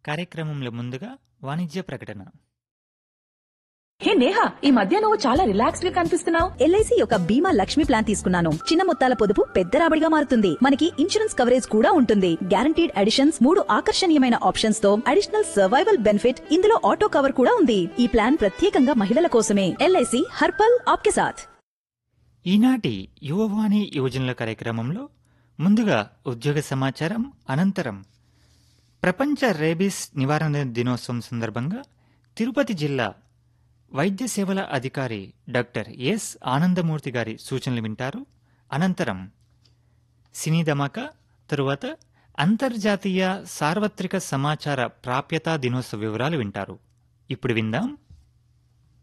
కార్యక్రమంలో ముందుగా వాణిజ్య ప్రకటన హే నేహా ఈ మధ్య నువ్వు చాలా రిలాక్స్డ్ గా కనిపిస్తున్నావు ఎల్ఐసి యొక్క బీమా లక్ష్మి ప్లాన్ తీసుకున్నాను చిన్న మొత్తాల పొదుపు పెద్ద రాబడిగా మారుతుంది మనకి ఇన్సూరెన్స్ కవరేజ్ కూడా ఉంటుంది గ్యారంటీడ్ అడిషన్స్ మూడు ఆకర్షణీయమైన ఆప్షన్స్ తో అడిషనల్ సర్వైవల్ బెనిఫిట్ ఇందులో ఆటో కవర్ కూడా ఉంది ఈ ప్లాన్ ప్రత్యేకంగా మహిళల కోసమే ఎల్ఐసి హర్పల్ ఆప్కే సాథ్ ఈనాటి యువవాణి యువజనుల కార్యక్రమంలో ముందుగా ఉద్యోగ సమాచారం అనంతరం ప్రపంచ రేబీస్ నివారణ దినోత్సవం సందర్భంగా తిరుపతి జిల్లా వైద్య సేవల అధికారి డాక్టర్ ఎస్ ఆనందమూర్తి గారి సూచనలు వింటారు అనంతరం సినీ ధమాక తరువాత అంతర్జాతీయ సార్వత్రిక సమాచార ప్రాప్యతా దినోత్సవ వివరాలు వింటారు ఇప్పుడు విందాం